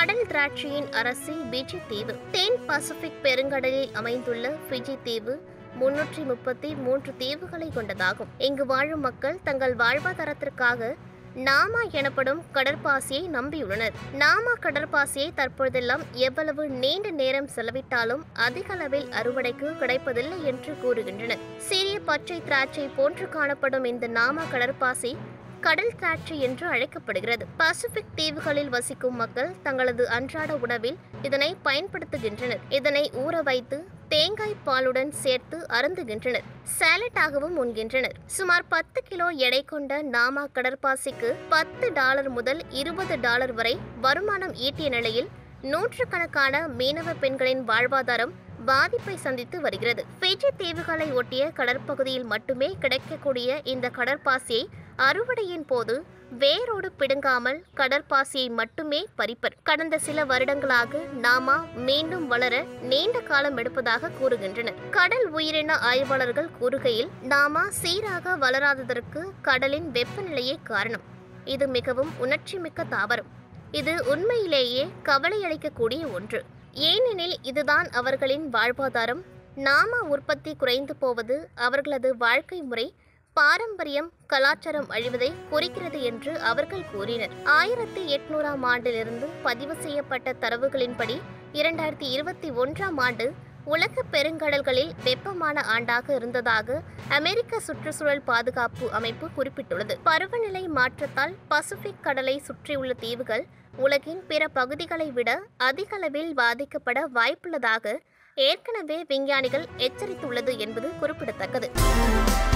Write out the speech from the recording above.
கடல் திராட்சையின் அரசி பிஜி தீவு தென் பசிபிக் பெருங்கடலில் அமைந்துள்ள பிஜி தீவு முன்னூற்றி முப்பத்தி மூன்று தீவுகளை கொண்டதாகும் இங்கு வாழும் மக்கள் தங்கள் வாழ்வாதாரத்திற்காக நாமா எனப்படும் கடற்பாசியை நம்பியுள்ளனர் நாமா கடற்பாசியை தற்பொழுதெல்லாம் எவ்வளவு நீண்ட நேரம் செலவிட்டாலும் அதிக அளவில் அறுவடைக்கு கிடைப்பதில்லை என்று கூறுகின்றனர் சிறிய பச்சை திராட்சை போன்று காணப்படும் இந்த நாமா கடற்பாசி கடல் திராட்சை என்று அழைக்கப்படுகிறது பசிபிக் தீவுகளில் வசிக்கும் மக்கள் தங்களது அன்றாட உணவில் இதனை பயன்படுத்துகின்றனர் இதனை ஊற வைத்து தேங்காய் பாலுடன் சேர்த்து அருந்துகின்றனர் சாலட்டாகவும் உண்கின்றனர் சுமார் பத்து கிலோ எடை கொண்ட நாமா கடற்பாசிக்கு பத்து டாலர் முதல் இருபது டாலர் வரை வருமானம் ஈட்டிய நிலையில் நூற்றுக்கணக்கான மீனவ பெண்களின் வாழ்வாதாரம் பாதிப்பை சந்தித்து வருகிறது பிஜி தீவுகளை ஒட்டிய கடற்பகுதியில் மட்டுமே கிடைக்கக்கூடிய இந்த கடற்பாசியை அறுவடையின் போது வேரோடு பிடுங்காமல் கடற்பாசியை மட்டுமே பறிப்பர் கடந்த சில வருடங்களாக நாமா மீண்டும் வளர நீண்ட காலம் எடுப்பதாக கூறுகின்றனர் கடல் உயிரின ஆய்வாளர்கள் கூறுகையில் நாமா சீராக வளராததற்கு கடலின் வெப்பநிலையே காரணம் இது மிகவும் உணர்ச்சிமிக்க தாவரம் இது உண்மையிலேயே கவலையளிக்கக்கூடிய ஒன்று ஏனெனில் இதுதான் அவர்களின் வாழ்வாதாரம் நாம உற்பத்தி குறைந்து போவது அவர்களது வாழ்க்கை முறை பாரம்பரியம் கலாச்சாரம் அழிவதை குறிக்கிறது என்று அவர்கள் கூறினர் ஆயிரத்தி எட்நூறாம் ஆண்டிலிருந்து பதிவு செய்யப்பட்ட தரவுகளின்படி இரண்டாயிரத்தி இருபத்தி ஒன்றாம் ஆண்டு உலக பெருங்கடல்களில் வெப்பமான ஆண்டாக இருந்ததாக அமெரிக்க சுற்றுச்சூழல் பாதுகாப்பு அமைப்பு குறிப்பிட்டுள்ளது பருவநிலை மாற்றத்தால் பசிபிக் கடலை சுற்றியுள்ள தீவுகள் உலகின் பிற பகுதிகளை விட அதிக அளவில் பாதிக்கப்பட வாய்ப்புள்ளதாக ஏற்கனவே விஞ்ஞானிகள் எச்சரித்துள்ளது என்பது குறிப்பிடத்தக்கது